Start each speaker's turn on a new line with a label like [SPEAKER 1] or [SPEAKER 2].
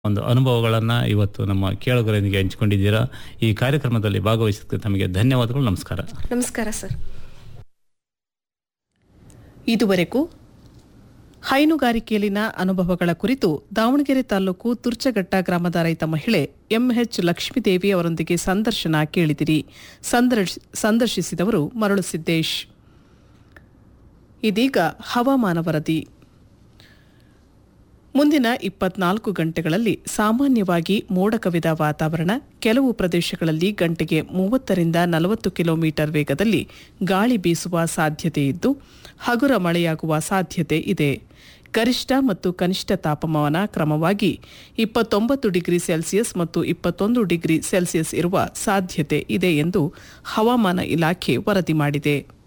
[SPEAKER 1] ಒಂದು ಅನುಭವಗಳನ್ನು ಇವತ್ತು ನಮ್ಮ ಕೇಳುಗರೊಂದಿಗೆ ಹಂಚಿಕೊಂಡಿದ್ದೀರಾ ಈ ಕಾರ್ಯಕ್ರಮದಲ್ಲಿ ಭಾಗವಹಿಸಿದ್ದಕ್ಕೆ ತಮಗೆ ಧನ್ಯವಾದಗಳು ನಮಸ್ಕಾರ
[SPEAKER 2] ನಮಸ್ಕಾರ ಸರ್
[SPEAKER 3] ಇದುವರೆಗೂ ಹೈನುಗಾರಿಕೆಯಲ್ಲಿನ ಅನುಭವಗಳ ಕುರಿತು ದಾವಣಗೆರೆ ತಾಲೂಕು ತುರ್ಚಘಟ್ಟ ಗ್ರಾಮದ ರೈತ ಮಹಿಳೆ ಎಂಎಚ್ ಲಕ್ಷ್ಮೀದೇವಿ ಅವರೊಂದಿಗೆ ಸಂದರ್ಶನ ಕೇಳಿದಿರಿ ಸಂದರ್ಶ್- ಸಂದರ್ಶಿಸಿದವರು ಮರಳು ಸಿದ್ದೇಶ್ ಇದೀಗ ಹವಾಮಾನ ವರದಿ ಮುಂದಿನ ಇಪ್ಪತ್ನಾಲ್ಕು ಗಂಟೆಗಳಲ್ಲಿ ಸಾಮಾನ್ಯವಾಗಿ ಮೋಡ ಕವಿದ ವಾತಾವರಣ ಕೆಲವು ಪ್ರದೇಶಗಳಲ್ಲಿ ಗಂಟೆಗೆ ಮೂವತ್ತರಿಂದ ನಲವತ್ತು ಕಿಲೋಮೀಟರ್ ವೇಗದಲ್ಲಿ ಗಾಳಿ ಬೀಸುವ ಸಾಧ್ಯತೆ ಇದ್ದು ಹಗುರ ಮಳೆಯಾಗುವ ಸಾಧ್ಯತೆ ಇದೆ ಗರಿಷ್ಠ ಮತ್ತು ಕನಿಷ್ಠ ತಾಪಮಾನ ಕ್ರಮವಾಗಿ ಇಪ್ಪತ್ತೊಂಬತ್ತು ಡಿಗ್ರಿ ಸೆಲ್ಸಿಯಸ್ ಮತ್ತು ಇಪ್ಪತ್ತೊಂದು ಡಿಗ್ರಿ ಸೆಲ್ಸಿಯಸ್ ಇರುವ ಸಾಧ್ಯತೆ ಇದೆ ಎಂದು ಹವಾಮಾನ ಇಲಾಖೆ ವರದಿ ಮಾಡಿದೆ